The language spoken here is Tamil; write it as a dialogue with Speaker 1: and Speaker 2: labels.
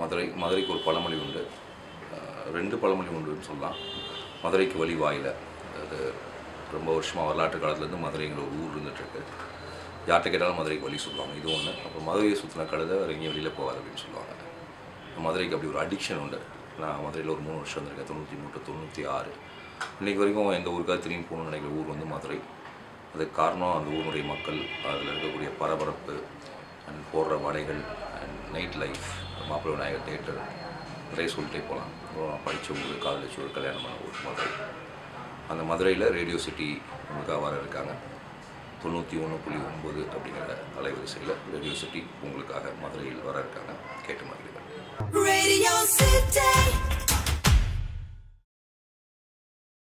Speaker 1: மதுரை மதுரைக்கு ஒரு பழமொழி உண்டு அஹ், ரெண்டு பழமொழி உண்டுன்னு சொல்லலாம் மதுரைக்கு வழி வாயில அது ரொம்ப வருஷமாக வரலாற்று காலத்துலேருந்து மதுரைங்கிற ஒரு ஊர் இருந்துகிட்ருக்கு யார்கிட்ட கேட்டாலும் மதுரைக்கு வழி சொல்லுவாங்க இது ஒன்று அப்புறம் மதுரையை சுற்றின கழுதை வேறு எங்கேயும் வெளியில் போகாது அப்படின்னு சொல்லுவாங்க மதுரைக்கு அப்படி ஒரு அடிக்ஷன் உண்டு நான் மதுரையில் ஒரு மூணு வருஷம் வந்திருக்கேன் தொண்ணூற்றி மூணு தொண்ணூற்றி ஆறு இன்றைக்கி வரைக்கும் எந்த ஊருக்காவது திரும்பி போகணும்னு நினைக்கிற ஊர் வந்து மதுரை அதுக்கு காரணம் அந்த ஊருடைய மக்கள் அதில் இருக்கக்கூடிய பரபரப்பு அண்ட் போடுற வடைகள் அண்ட் நைட் லைஃப் மாப்பிள்ளை விநாயகர் தேட்டர் நிறைய சொல்லிட்டே போகலாம் அப்புறம் படித்தவங்களுக்கு காதலிச்சு ஒரு கல்யாணம் பண்ண ஊர் மதுரை அந்த மதுரையில் ரேடியோ சிட்டி உங்களுக்காக வர இருக்காங்க தொண்ணூற்றி ஒன்று புள்ளி ஒம்பது அப்படிங்கிற அலைவரிசையில் ரேடியோ சிட்டி உங்களுக்காக மதுரையில் வர இருக்காங்க கேட்டு மகிழ்கிறேன்
Speaker 2: Radio City.